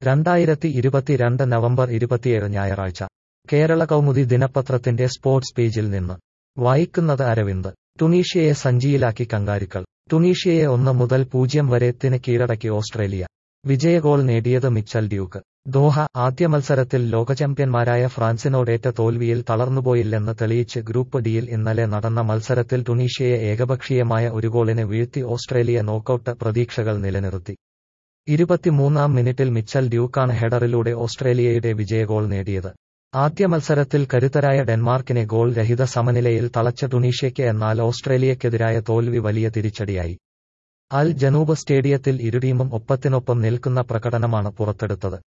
രണ്ടായിരത്തി ഇരുപത്തിരണ്ട് നവംബർ ഇരുപത്തിയേഴ് ഞായറാഴ്ച കേരള കൗമുദി ദിനപത്രത്തിന്റെ സ്പോർട്സ് പേജിൽ നിന്ന് വായിക്കുന്നത് അരവിന്ദ് ടുണീഷ്യയെ സഞ്ചിയിലാക്കി കങ്കാരുക്കൾ ടുണീഷ്യയെ ഒന്ന് മുതൽ പൂജ്യം വരെ ത്തിന് കീഴടക്കി ഓസ്ട്രേലിയ വിജയഗോൾ നേടിയത് മിച്ചൽ ഡ്യൂക്ക് ദോഹ ആദ്യ മത്സരത്തിൽ ലോകചാമ്പ്യന്മാരായ ഫ്രാൻസിനോടേറ്റ തോൽവിയിൽ തളർന്നുപോയില്ലെന്ന് തെളിയിച്ച് ഗ്രൂപ്പ് ഡിയിൽ ഇന്നലെ നടന്ന മത്സരത്തിൽ ടുണീഷ്യയെ ഏകപക്ഷീയമായ ഒരു ഗോളിന് വീഴ്ത്തി ഓസ്ട്രേലിയ നോക്കൌട്ട് പ്രതീക്ഷകൾ നിലനിർത്തി ഇരുപത്തിമൂന്നാം മിനിറ്റിൽ മിച്ചൽ ഡ്യൂക്കാണ് ഹെഡറിലൂടെ ഓസ്ട്രേലിയയുടെ വിജയഗോൾ നേടിയത് ആദ്യ മത്സരത്തിൽ കരുത്തരായ ഡെൻമാർക്കിനെ ഗോൾ രഹിത സമനിലയിൽ തളച്ച ടുണീഷ്യയ്ക്ക് എന്നാൽ ഓസ്ട്രേലിയക്കെതിരായ തോൽവി വലിയ തിരിച്ചടിയായി അൽ ജനൂബ് സ്റ്റേഡിയത്തിൽ ഇരുടീമും ഒപ്പത്തിനൊപ്പം നിൽക്കുന്ന പ്രകടനമാണ് പുറത്തെടുത്തത്